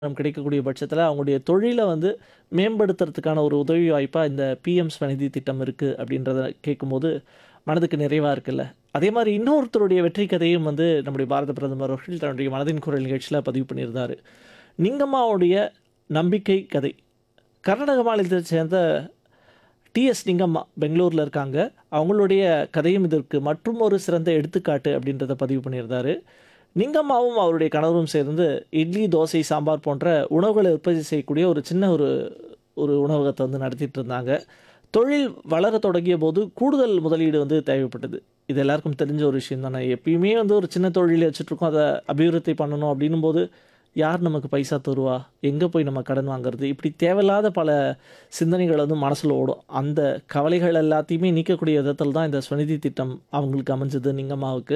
வருமானம் கிடைக்கக்கூடிய பட்சத்தில, அவங்களுடைய தொழில வந்து மேம்படுத்துறதுக்கான ஒரு உதவி வாய்ப்பா இந்த பிஎம் ஸ்வநிதி திட்டம் இருக்கு அப்படின்றத கேட்கும்போது, மனதுக்கு நிறைவா இருக்குல்ல. அதே மாரி இன்னொருத்தருடைய வெற்றி கதையும் வந்து நம்முடைய பாரத பிரதமர் அவர்கள் தன்னுடைய மனதின் குரல் நிகழ்ச்சியில பதிவு பண்ணியிருந்தாரு. நிங்கம்மாவுடைய நம்பிக்கை கதை. கர்நாடக மாநிலத்தை சேர்ந்த டி.எஸ். நிங்கம்மா பெங்களூர்ல இருக்காங்க. அவங்களுடைய கதையும் இதற்கு மற்றும் ஒரு சிறந்த எடுத்துக்காட்டு அப்படின்றத பதிவு பண்ணியிருந்தாரு. நிங்கம்மாவும் அவருடைய கணவரும் சேர்ந்து இட்லி, தோசை, சாம்பார் போன்ற உணவுகள உற்பத்தி செய்யக்கூடிய ஒரு சின்ன ஒரு ஒரு உணவகத்த வந்து நடத்திட்டு இருந்தாங்க. தொழில் வளரத் தொடங்கியபோது கூடுதல் முதலீடு வந்து தேவைப்பட்டது. இது எல்லாருக்கும் தெரிஞ்ச ஒரு விஷயம் தானே. எப்பயுமே வந்து ஒரு சின்ன தொழில் வச்சுட்டுருக்கோம். அத அபிவிருத்தி பண்ணணும் அப்படின்னும்போது, யார் நமக்கு பைசா தருவா? எங்க போய் நம்ம கடன் வாங்குறது? இப்படி தேவையில்லாத பல சிந்தனைகள் வந்து மனசுல ஓடும். அந்த கவலைகள் எல்லாத்தையுமே நீக்கக்கூடிய விதத்தில தான் இந்த ஸ்வநிதி திட்டம் அவங்களுக்கு அமைஞ்சது நிங்கம்மாவுக்கு.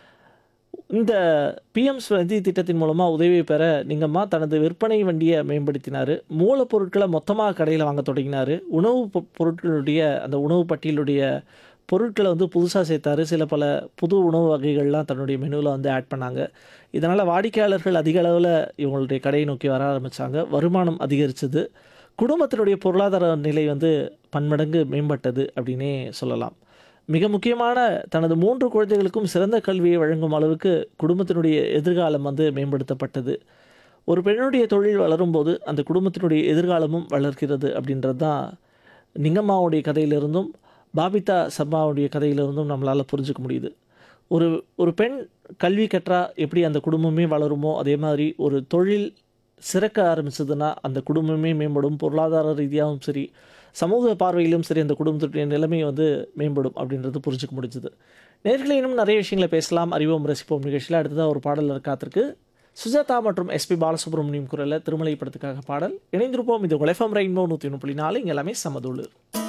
இந்த பிஎம் ஸ்வநிதி திட்டத்தின் மூலமா உதவி பெற நிங்கம்மா தனது விற்பனை வண்டிய மேம்படுத்தினாரு. மூலப்பொருட்கள மொத்தமா கடையில வாங்கத் தொடங்கினாரு. உணவு பொ பொருட்களுடைய அந்த உணவு பட்டியலுடைய பொருட்கள வந்து புதுசா சேர்த்தாரு. சில பல புது உணவு வகைகள்லாம் தன்னுடைய மெனுல வந்து ஆட் பண்ணாங்க. இதனால வாடிக்கையாளர்கள் அதிக அளவுல இவங்களுடைய கடையை நோக்கி வர ஆரம்பிச்சாங்க. வருமானம் அதிகரிச்சது. குடும்பத்தினுடைய பொருளாதார நிலை வந்து பன்மடங்கு மேம்பட்டது அப்படின்னே சொல்லலாம். மிக முக்கியமான தனது 3 குழந்தைகளுக்கும் சிறந்த கல்வியை வழங்கும் அளவுக்கு குடும்பத்தினுடைய எதிர்காலம் வந்து மேம்படுத்தப்பட்டது. ஒரு பெண்ணுடைய தொழில் வளரும்போது, அந்த குடும்பத்தினுடைய எதிர்காலமும் வளர்கிறது அப்படின்றது தான் நிங்கம்மாவுடைய கதையிலிருந்தும், பாபிதா சர்மாவுடைய கதையிலிருந்தும் நம்மளால புரிஞ்சுக்க முடியுது. ஒரு ஒரு பெண் கல்வி கற்றா எப்படி அந்த குடும்பமே வளருமோ, அதே மாதிரி ஒரு தொழில் சிறக்க ஆரம்பிச்சதுன்னா, அந்த குடும்பமே மேம்படும். பொருளாதார ரீதியாவும் சரி, சமூக பார்வையிலும் சரி அந்த குடும்பத்துடைய நிலைமை வந்து மேம்படும் அப்படின்றது புரிஞ்சுக்க முடிஞ்சது. நேயர்களே இன்னும் நிறைய விஷயங்கள பேசலாம். அறிவோம் ரசிப்போம் நிகழ்ச்சியில அடுத்ததா ஒரு பாடல் வர காத்திருக்கு. சுஜாதா மற்றும் எஸ்.பி. பாலசுப்ரமணியம் குரல்ல திருமலை படத்துக்காக பாடல். இணைந்திருப்போம். இது உங்கள் எஃப்எம் ரெயின்போ 101.4 இங்க எல்லாமே சமதூளு.